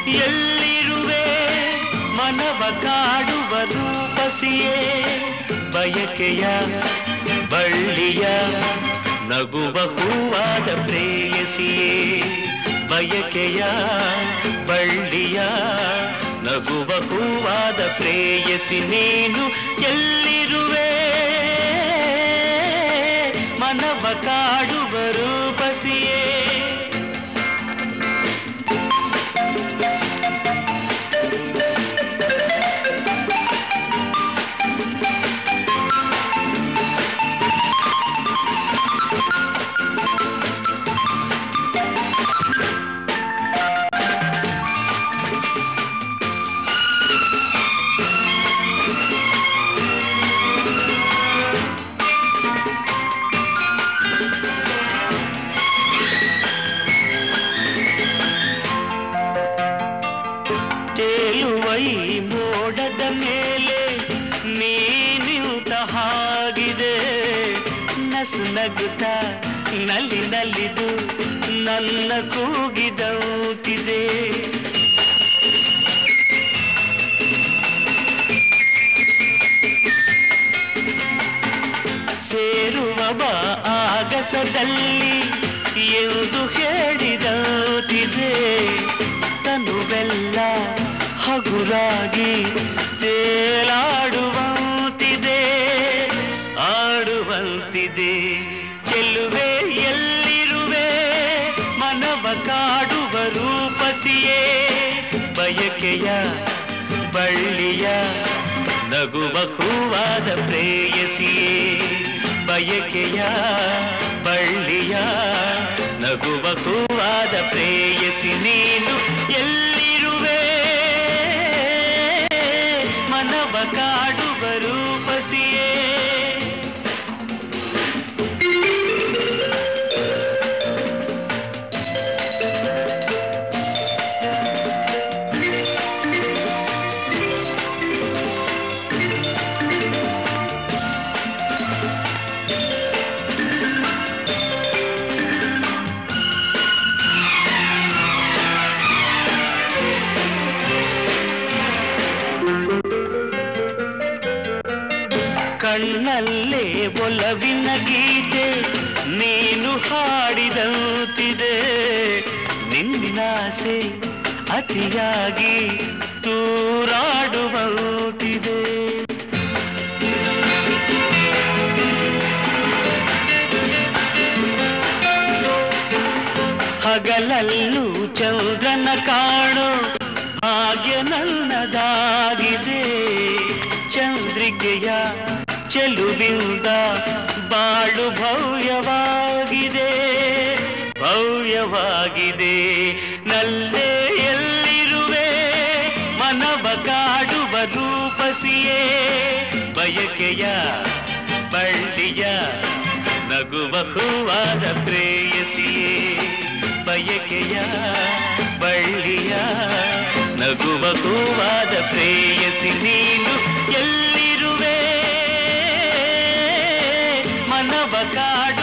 ಎಲ್ಲಿರುವೆ ಮನವ ಕಾಡುವ ರೂಪಸಿಯೇ ಬಯಕೆಯ ಬಳ್ಳಿಯ ನಗುವ ಹೂವಾದ ಪ್ರೇಯಸಿಯೇ ಬಯಕೆಯ ಬಳ್ಳಿಯ ನಗುವ ಹೂವಾದ ಪ್ರೇಯಸಿ ನೀನು ಎಲ್ಲಿರುವೆ ಮನವ ಕಾಡುವ ರೂಪಸಿಯೇ ತೇಲುವ ಈ ಮೋಡದ ಮೇಲೆ ನೀನಿಂತ ಹಾಗಿದೆ ನಸು ನಗುತ್ತ ನಲ್ಲಿ ನಲಿದು ನನ್ನ ಕೂಗಿದೌತಿದೆ ಸೇರುವ ಬಾ ಆಗಸದಲ್ಲಿ ಎಂದು ಹೇಳಿದೌತಿದೆ ತನುವೆಲ್ಲ ಹಗುರಾಗಿ ತೇಲಾಡುವಂತಿದೆ ಆಡುವಂತಿದೆ ಚೆಲ್ಲುವೆ ಎಲ್ಲಿರುವೆ ಮನವ ಕಾಡುವ ರೂಪಸಿಯೇ ಬಯಕೆಯ ಬಳ್ಳಿಯ ನಗುವ ಹೂವಾದ ಪ್ರೇಯಸಿಯೇ ಬಯಕೆಯ ಬಳ್ಳಿಯ ನಗುವ ಹೂವಾದ ಪ್ರೇಯಸಿ ನೀನು ಎಲ್ಲಿರುವೆ ಮನವ ಕಾಡುವ ರೂಪಸಿಯೇ ಕಣ್ಣಲ್ಲೇ ಒಲವಿನ ಗೀತೆ ನೀನು ಹಾಡಿದಂತಿದೆ ನಿನ್ನಾಸೆ ಅತಿಯಾಗಿ ತೂರಾಡುವಂತಿದೆ ಹಗಲಲ್ಲೂ ಚಂದ್ರನ ಕಾಣೋ ಹಾಗೆ ನನ್ನದಾಗಿದೆ ಚಂದ್ರಿಕೆಯ ಚೆಲುವಿಂದ ಬಾಳು ಭವ್ಯವಾಗಿದೆ ಭವ್ಯವಾಗಿದೆ ನಲ್ಲೇ ಎಲ್ಲಿರುವೆ ಮನವ ಕಾಡುವ ರೂಪಸಿಯೇ ಬಯಕೆಯ ಬಳ್ಳಿಯ ನಗುವ ಹೂವಾದ ಪ್ರೇಯಸಿಯೇ ಬಯಕೆಯ ಬಳ್ಳಿಯ ನಗುವ ಹೂವಾದ ಪ್ರೇಯಸಿ ನೀನು ಎಲ್ಲಿರುವೆ ಮನವ ಕಾಡು